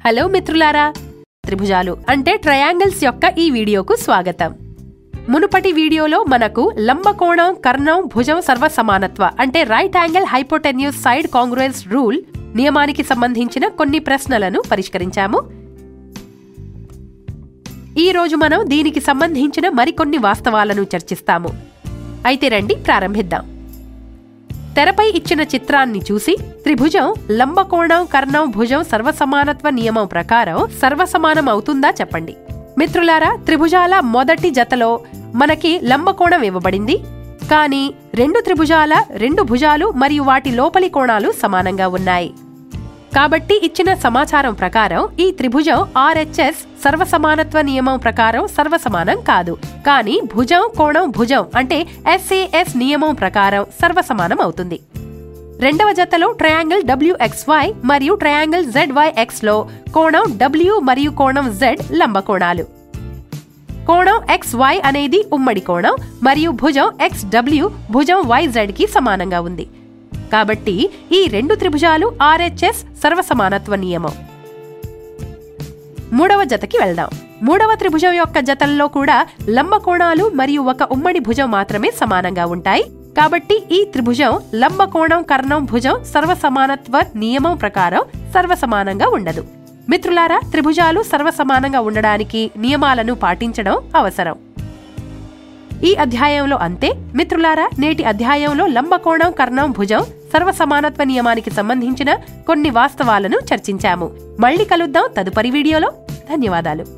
hello మిత్రులారా త్రిభుజాలు అంటే triangles యొక్క ఈ వీడియోకు స్వాగతం మునుపటి వీడియోలో మనకు లంబకోణం కర్ణం భుజం సర్వసమానత్వ అంటే right angle hypotenuse side congruence rule నియమానికి సంబంధించిన కొన్ని ప్రశ్నలను పరిష్కరించాము ఈ రోజు మనం దీనికి సంబంధించిన మరికొన్ని వాస్తవాలను చర్చిస్తాము అయితే రండి ప్రారంభిద్దాం తెరపై ఇచ్చిన చిత్రాన్ని చూసి త్రిభుజం లంబకోణం కర్ణం భుజం సర్వసమానత్వ నియమం ప్రకారం సర్వసమానం అవుతుందా చెప్పండి మిత్రులారా త్రిభుజాల మొదటి జతలో మనకి లంబకోణం ఇవ్వబడింది కానీ రెండు త్రిభుజాల రెండు భుజాలు మరియు వాటి లోపలి కోణాలు సమానంగా ఉన్నాయి కాబట్టి ఇచ్చిన సమాచారం ప్రకారం ఈ త్రిభుజం ఆర్హెచ్ఎస్ సర్వసమానత్వ నియమం ప్రకారం సర్వసమానం కాదు కానీ భుజం కోణం భుజం అంటే ఎస్ఏఎస్ నియమం ప్రకారం సర్వసమానం అవుతుంది రెండవ జతలో ట్రయాంగిల్ డబ్ల్యూఎక్స్వై మరియు ట్రయాంగిల్ జెడ్వైఎక్స్ లో కోణం డబ్ల్యూ మరియు కోణం జెడ్ లంబకోణాలు కోణం ఎక్స్ వై అనేది ఉమ్మడి కోణం మరియు భుజం ఎక్స్ డబ్ల్యూ భుజం వై జెడ్ కి సమానంగా ఉంది కాబట్టి ఈ రెండు త్రిభుజాలు ఆర్హెచ్ఎస్ సర్వసమానత్వ నియమం మూడవ జతకి వెళ్దాం మూడవ త్రిభుజం యొక్క జతల్లో కూడా లంబకోణాలు మరియు ఒక ఉమ్మడి భుజం మాత్రమే సమానంగా ఉంటాయి కాబట్టి ఈ త్రిభుజం లంబకోణం కర్ణం భుజం సర్వసమానత్వ నియమం ప్రకారం సర్వసమానంగా ఉండదు మిత్రులారా త్రిభుజాలు సర్వసమానంగా ఉండడానికి నియమాలను పాటించడం అవసరం ఈ అధ్యాయంలో అంతే మిత్రులారా నేటి అధ్యాయంలో లంబకోణం కర్ణం భుజం సర్వసమానత్వ నియమానికి సంబంధించిన కొన్ని వాస్తవాలను చర్చించాము మళ్ళీ కలుద్దాం తదుపరి వీడియోలో ధన్యవాదాలు